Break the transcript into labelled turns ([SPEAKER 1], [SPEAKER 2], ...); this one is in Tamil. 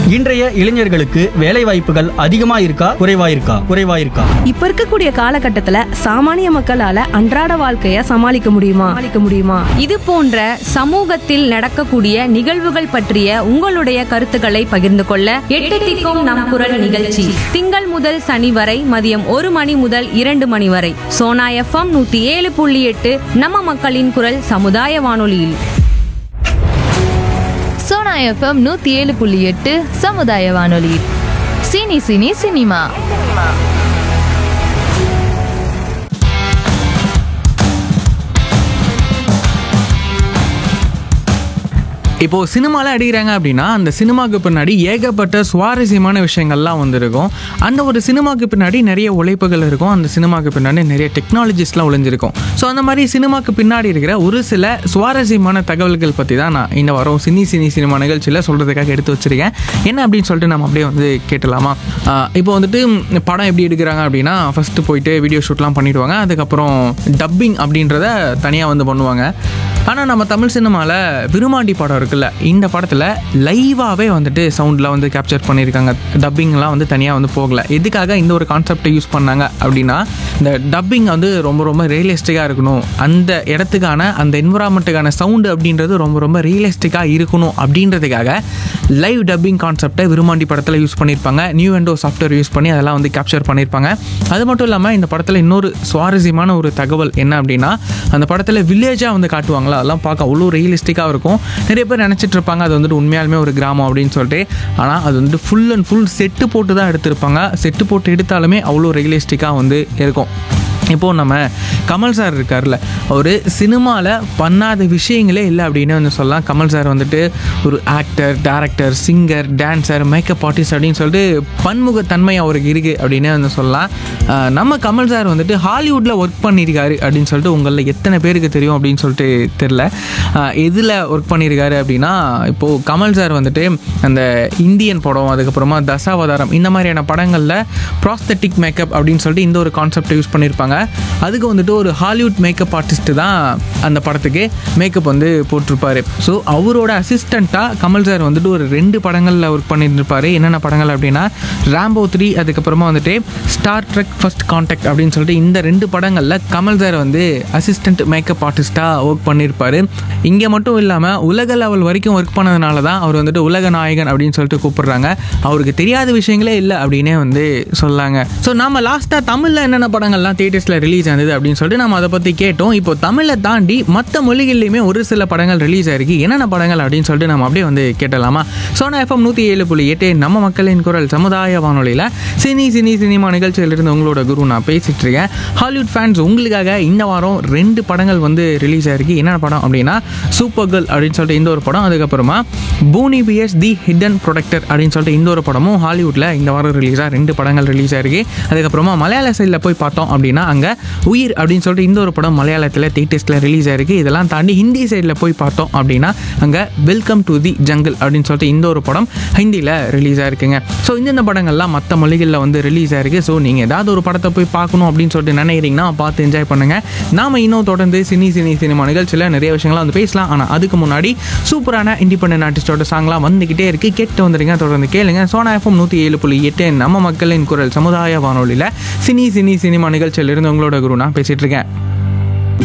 [SPEAKER 1] இன்றைய இளைஞர்களுக்கு வேலை வாய்ப்புகள் அதிகமா இருக்கா குறைவா இருக்கா குறைவா இருக்கா
[SPEAKER 2] இப்ப இருக்கக்கூடிய காலகட்டத்துல சாமானிய மக்களால அன்றாட வாழ்க்கைய சமாளிக்க முடியுமா சமாளிக்க முடியுமா
[SPEAKER 3] இது போன்ற சமூகத்தில் நடக்கக்கூடிய நிகழ்வுகள் பற்றிய உங்களுடைய கருத்துக்களை பகிர்ந்து கொள்ள எட்டு திக்கும் நம் குரல் நிகழ்ச்சி திங்கள் முதல் சனி வரை மதியம் ஒரு மணி முதல் இரண்டு மணி வரை சோனா எஃப்எம் நூத்தி ஏழு புள்ளி எட்டு நம்ம மக்களின் குரல் சமுதாய வானொலியில்
[SPEAKER 4] சோனா எஃப்எம் நூத்தி ஏழு புள்ளி எட்டு சமுதாய வானொலி சினி சினி சினிமா
[SPEAKER 5] இப்போ சினிமாலாம் அடிக்கிறாங்க அப்படின்னா அந்த சினிமாவுக்கு பின்னாடி ஏகப்பட்ட சுவாரஸ்யமான விஷயங்கள்லாம் வந்திருக்கும் அந்த ஒரு சினிமாவுக்கு பின்னாடி நிறைய உழைப்புகள் இருக்கும் அந்த சினிமாவுக்கு பின்னாடி நிறைய டெக்னாலஜிஸ்லாம் ஒளிஞ்சிருக்கும் ஸோ அந்த மாதிரி சினிமாவுக்கு பின்னாடி இருக்கிற ஒரு சில சுவாரஸ்யமான தகவல்கள் பற்றி தான் நான் இந்த வாரம் சினி சினி சினிமா நிகழ்ச்சியில் சொல்கிறதுக்காக எடுத்து வச்சிருக்கேன் என்ன அப்படின்னு சொல்லிட்டு நம்ம அப்படியே வந்து கேட்டலாமா ஆஹ் இப்போ வந்துட்டு ம், படம் எப்படி எடுக்கிறாங்க அப்படின்னா ஃபஸ்ட்டு போயிட்டு வீடியோ ஷூட்லாம் பண்ணிடுவாங்க அதுக்கப்புறம் டப்பிங் அப்படின்றத தனியாக வந்து பண்ணுவாங்க ஆனால் நம்ம தமிழ் சினிமாவில் விருமாண்டி படம் இருக்குல்ல இந்த படத்தில் லைவாகவே வந்துட்டு சவுண்டில் வந்து கேப்சர் பண்ணியிருக்காங்க டப்பிங்லாம் வந்து தனியாக வந்து போகல எதுக்காக இந்த ஒரு கான்செப்டை யூஸ் பண்ணாங்க அப்படின்னா இந்த டப்பிங் வந்து ரொம்ப ரொம்ப ரியலிஸ்டிக்காக இருக்கணும் அந்த இடத்துக்கான அந்த என்விரான்மெண்ட்டுக்கான சவுண்டு அப்படின்றது ரொம்ப ரொம்ப ரியலிஸ்டிக்காக இருக்கணும் அப்படின்றதுக்காக லைவ் டப்பிங் கான்செப்டை விருமாண்டி படத்தில் யூஸ் பண்ணியிருப்பாங்க நியூ விண்டோ சாஃப்ட்வேர் யூஸ் பண்ணி அதெல்லாம் வந்து கேப்சர் பண்ணியிருப்பாங்க அது மட்டும் இல்லாமல் இந்த படத்தில் இன்னொரு சுவாரஸ்யமான ஒரு தகவல் என்ன அப்படின்னா அந்த படத்தில் வில்லேஜாக வந்து காட்டுவாங்களா அதெல்லாம் பார்க்க அவ்வளோ ரியலிஸ்டிக்காக இருக்கும் நிறைய பேர் நினச்சிட்டு இருப்பாங்க அது வந்துட்டு உண்மையாலுமே ஒரு கிராமம் அப்படின்னு சொல்லிட்டு ஆனால் அது வந்துட்டு ஃபுல் அண்ட் ஃபுல் செட்டு போட்டு தான் எடுத்திருப்பாங்க செட்டு போட்டு எடுத்தாலுமே அவ்வளோ ரியலிஸ்டிக்காக வந்து இருக்கும் இப்போது நம்ம கமல் சார் இருக்கார்ல அவர் சினிமாவில் பண்ணாத விஷயங்களே இல்லை அப்படின்னு வந்து சொல்லலாம் கமல் சார் வந்துட்டு ஒரு actor director singer dancer makeup artist அப்படின்னு சொல்லிட்டு பன்முகத்தன்மை அவருக்கு இருக்குது அப்படின்னு வந்து சொல்லலாம் ஆஹ் நம்ம கமல் சார் வந்துட்டு ஹாலிவுட்டில் ஒர்க் பண்ணியிருக்காரு அப்படின்னு சொல்லிட்டு உங்களில் எத்தனை பேருக்கு தெரியும் அப்படின்னு சொல்லிட்டு தெரில எதில் ஒர்க் பண்ணியிருக்காரு அப்படின்னா இப்போது கமல் சார் வந்துட்டு அந்த இந்தியன் படம் அதுக்கப்புறமா தசாவதாரம் இந்த மாதிரியான படங்களில் ப்ராஸ்தட்டிக் மேக்கப் அப்படின்னு சொல்லிட்டு இந்த ஒரு கான்செப்டை யூஸ் பண்ணியிருப்பாங்க அதுக்கு வந்துட்டு ஒரு ஹாலிவுட் மேக்கப் ஆர்டிஸ்ட் தான் அந்த படத்துக்கு மேக்கப் வந்து போட்டிருப்பாரு ஸோ அவரோட அசிஸ்டண்ட்டாக கமல் சார் வந்துட்டு ஒரு ரெண்டு படங்களில் ஒர்க் பண்ணியிருப்பாரு என்னென்ன படங்கள் அப்படின்னா ராம்போ த்ரீ அதுக்கப்புறமா வந்துட்டு ஸ்டார் ட்ரெக் ஃபர்ஸ்ட் கான்டாக்ட் அப்படின்னு சொல்லிட்டு இந்த ரெண்டு படங்களில் கமல் சார் வந்து அசிஸ்டன்ட் மேக்கப் ஆர்டிஸ்ட்டாக ஒர்க் பண்ணியிருப்பாரு இங்கே மட்டும் இல்லாமல் உலக லெவல் வரைக்கும் ஒர்க் பண்ணதுனால தான் அவர் வந்துட்டு உலக நாயகன் அப்படின்னு சொல்லிட்டு கூப்பிடுறாங்க அவருக்கு தெரியாத விஷயங்களே இல்லை அப்படின்னே வந்து சொல்லாங்க ஸோ நம்ம லாஸ்ட்டாக தமிழில் என்னென்ன படங்கள்லாம் தியேட்டர்ஸில் ரிலீஸ் ஆனது அப்படின்னு சொல்லிட்டு நம்ம அதை பற்றி கேட்டோம் இப்போ தமிழை தாண்டி மற்ற மொழிகள்லையுமே ஒரு சில படங்கள் ரிலீஸ் ஆயிருக்கு என்னென்ன படங்கள் அப்படின்னு சொல்லிட்டு நம்ம அப்படியே வந்து கேட்டலாமா சோனா எஃப்எம் நூற்றி ஏழு புள்ளி எட்டு நம்ம மக்களின் குரல் சமுதாய வானொலியில் சினி சினி சினிமா நிகழ்ச்சியிலிருந்து உங்களோட குரு நான் பேசிட்டு இருக்கேன் ஹாலிவுட் ஃபேன்ஸ் உங்களுக்காக இந்த வாரம் ரெண்டு படங்கள் வந்து ரிலீஸ் ஆயிருக்கு என்னென்ன படம் அப்படின்னா சூப்பர் கேர்ள் அப்படின்னு சொல்லிட்டு இந்த ஒரு படம் அதுக்கப்புறமா Boonie Bears the hidden protector அப்படின்னு சொல்லிட்டு இந்த ஒரு படமும் ஹாலிவுட்டில் இந்த வாரம் ரிலீஸாக ரெண்டு படங்கள் ரிலீஸ் ஆயிருக்கு அதுக்கப்புறமா மலையாள சைடில் போய் பார்த்தோம் அப்படின்னா அங்கே உயிர் அப்படின்னு சொல்லிட்டு இந்த ஒரு படம் மலையாளத்தில் தேட்டர்ஸில் ரிலீஸ் ஆயிருக்கு இதெல்லாம் தாண்டி ஹிந்தி சைடில் போய் பார்த்தோம் அப்படின்னா அங்கே வெல்கம் டு தி ஜங்கிள் அப்படின்னு சொல்லிட்டு இந்த ஒரு படம் ஹிந்தியில் ரிலீஸ் ஆயிருக்குங்க ஸோ இந்தந்த படங்கள்லாம் மற்ற மொழிகளில் வந்து ரிலீஸ் ஆயிருக்கு ஸோ நீங்கள் ஏதாவது ஒரு படத்தை போய் பார்க்கணும் அப்படின்னு சொல்லிட்டு நினைக்கிறீங்கன்னா பார்த்து என்ஜாய் பண்ணுங்கள் நாம இன்னும் தொடர்ந்து சினி சினி சினிமா நிகழ்ச்சியில் நிறைய விஷயங்கள்லாம் வந்து பேசலாம் ஆனால் அதுக்கு முன்னாடி சூப்பரான இண்டிபெண்டன்ட் ஆர்டிஸ்டோட சாங்லாம் வந்துக்கிட்டே இருக்கு கேட்டு வந்துடுங்க தொடர்ந்து கேளுங்க சோனா எஃப்எம் நூற்றி ஏழு புள்ளி எட்டு நம்ம மக்களின் குரல் சமுதாய வானொலியில் சினி சினி சினிமா நிகழ்ச்சியிலிருந்து உங்களோட குரு நான் பேசிட்டு இருக்கேன்